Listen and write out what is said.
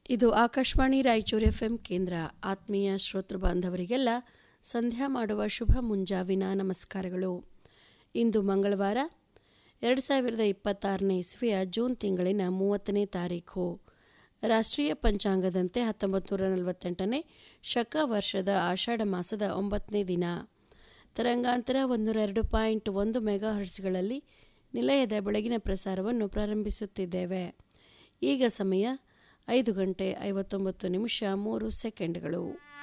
ಇದು ಆಕಾಶವಾಣಿ ರಾಯಚೂರು ಎಫ್ ಕೇಂದ್ರ ಆತ್ಮೀಯ ಶ್ರೋತೃ ಬಾಂಧವರಿಗೆಲ್ಲ ಸಂಧ್ಯಾ ಮಾಡುವ ಶುಭ ಮುಂಜಾವಿನ ನಮಸ್ಕಾರಗಳು ಇಂದು ಮಂಗಳವಾರ ಎರಡು ಸಾವಿರದ ಇಪ್ಪತ್ತಾರನೇ ಇಸ್ವಿಯ ಜೂನ್ ತಿಂಗಳಿನ ಮೂವತ್ತನೇ ತಾರೀಖು ರಾಷ್ಟ್ರೀಯ ಪಂಚಾಂಗದಂತೆ ಹತ್ತೊಂಬತ್ತು ನೂರ ನಲವತ್ತೆಂಟನೇ ಶಕ ವರ್ಷದ ಆಷಾಢ ಮಾಸದ ಒಂಬತ್ತನೇ ದಿನ ತರಂಗಾಂತರ ಒಂದೂರ ಎರಡು ಪಾಯಿಂಟ್ ಒಂದು ಮೆಗಾ ಹರ್ಟ್ಸ್ಗಳಲ್ಲಿ ನಿಲಯದ ಬೆಳಗಿನ ಪ್ರಸಾರವನ್ನು ಪ್ರಾರಂಭಿಸುತ್ತಿದ್ದೇವೆ ಈಗ ಸಮಯ ಐದು ಗಂಟೆ ಐವತ್ತೊಂಬತ್ತು ನಿಮಿಷ ಮೂರು ಸೆಕೆಂಡ್ಗಳು